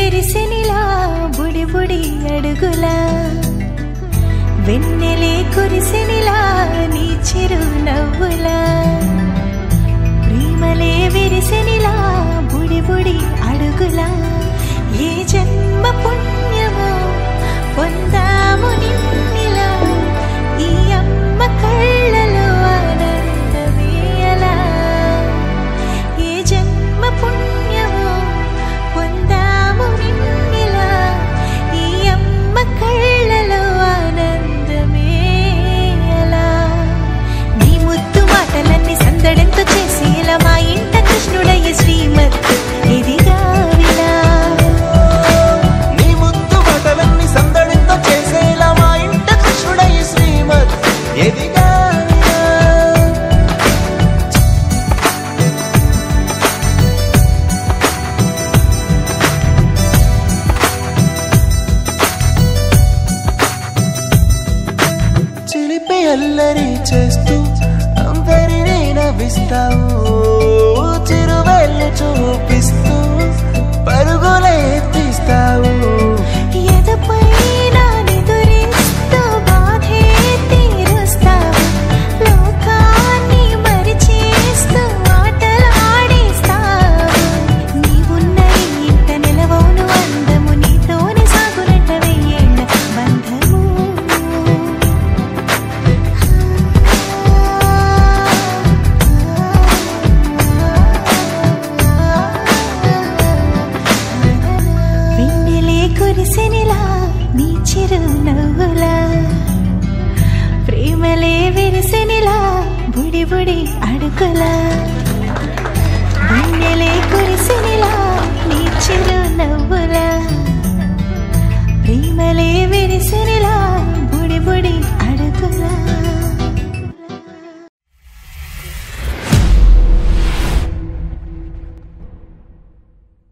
విరిసినిలా బుడి బుడి అడుగులా వెన్నెలే కురిసినిలా నీ చిరు నవ్వులా ప్రేమలే విరిసినిలా బుడి బుడి అడుగులా ఏ జన్మ పుణ్యమో పొందాము నిన్నిలా ఈ అమ్మ కళ్ళలో ఆనందమే అలా ఏ జన్మ పుణ్యమో పొందాము నిన్నిలా ఈ అమ్మ కళ్ళలో ఆనందమే అలా నీ ముద్దు మాటలన్నీ సందడంతో చేసి ఇలా మా ఇంట కృష్ణుడయ్య శ్రీమత్ ఇదిగా విలా నీ ముద్దు బటలన్నీ సందడితో చేసేలా మా ఇంట కృష్ణుడయ్య శ్రీమత్ ఎదిగా చిలిపి అల్లరి చేస్తూ అందరినీ నవ్విస్తావు చిరువెళ్ళు చూపిస్తూ పరుగులే తీస్తావు ఎదపైన నిదురిస్తూ బాధే తీరుస్తావు లోకాన్ని మరిచేస్తూ ఆటలాడిస్తావు నీవున్న ఈ ఇంట నిలవవును అందము నీతోనే సాగునట్ట వెయ్యేళ్ళ బంధము వెన్నెలే కురిసెనిలా నీ చిరు నవ్వులా ప్రేమలే విరిసెనిలా బుడి బుడి అడుగులా వెన్నెలే కురిసెనిలా నీ చిరు నవ్వులా ప్రేమలే విరిసెనిలా